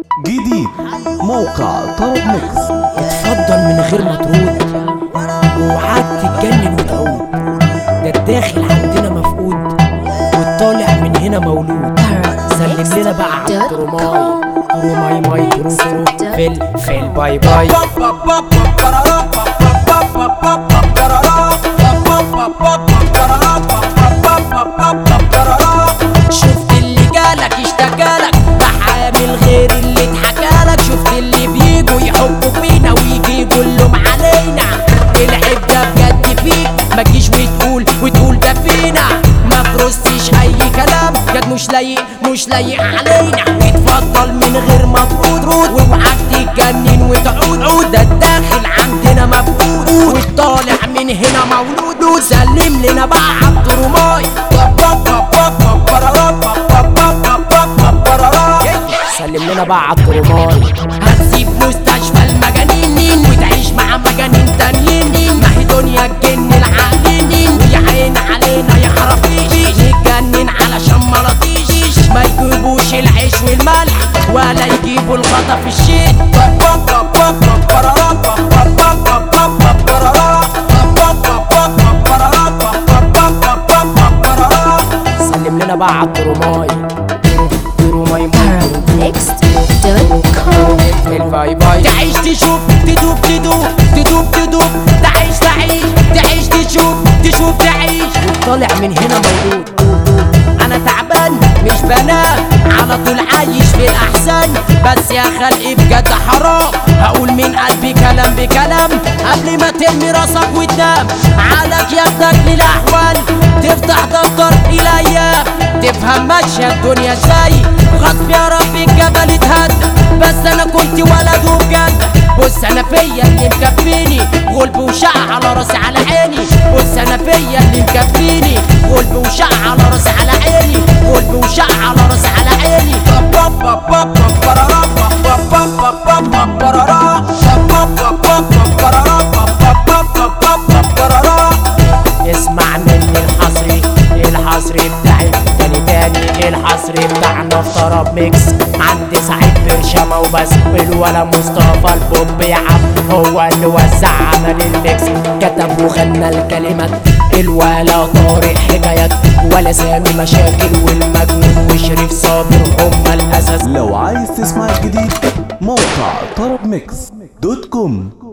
جديد موقع طرب ميكس اتفضل من غير ما ترد واوعاك تتجنن وتعود ده الداخل عندنا مفقود والطالع من هنا مولود سلم لنا بقى على التروماي تروماي ماي ترو ترو فيل فيل باي باي شفت اللي جالك اشتكالك بحامل غير اللي اتحكالك شفت اللي بيجوا يحبوا فينا ويجي يقولهم علينا العيب ده بجد فيك ما تجيش وتقول وتقول ده فينا ما فرستش اي كلام جد مش لايق مش لايق علينا اتفضل من غير ما ترود رود واوعاك تتجنن وتعود عود ده الداخل عندنا مفقود والطالع من هنا مولود سلم لنا بقى عالتروماي سلم لنا بقى عالتروماي هتسيب مستشفى المجانين وتعيش مع مجانين تانيين ما هي دنيا الجن العاقلين ويا عين علينا يا خرافيش نتجنن علشان ما نطيش ما يجيبوش العيش والملح ولا يجيبوا الغطا في الشيت سلم لنا بقى عالتروماي تروماي ماي Next.com الباي باي تعيش تشوف تدوب تدوب تدوب تدوب تعيش تعيش تعيش تشوف تشوف تعيش طالع من هنا مولود انا تعبان مش بنام على طول عايش في الاحسن بس يا خلقي بجد حرام هقول من قلبي كلام بكلام قبل ما ترمي راسك وتنام عقلك ياخدك للاحوال تفتح دفتر الايام تفهم ماشيه الدنيا ازاي غصب يا رب الجبل اتهد بس انا كنت ولد وبجد بص انا فيا اللي مكفيني غلب وشقة على راسي على عيني بص انا فيا اللي مكفيني غلب وشقة على راسي على عيني غلب وشقة على راسي على عيني اسمع مني الحصري الحصري بتاعي تاني تاني الحصري بتاعنا في طرب ميكس عندي سعيد برشامة وبس والولا مصطفى البوب يا عم هو اللي وزع عمل الميكس كتب وغنى الكلمات الولا طارق حكايات ولا سامي مشاكل والمجنون وشريف صابر هما الاساس لو عايز تسمع الجديد موقع طرب ميكس دوت كوم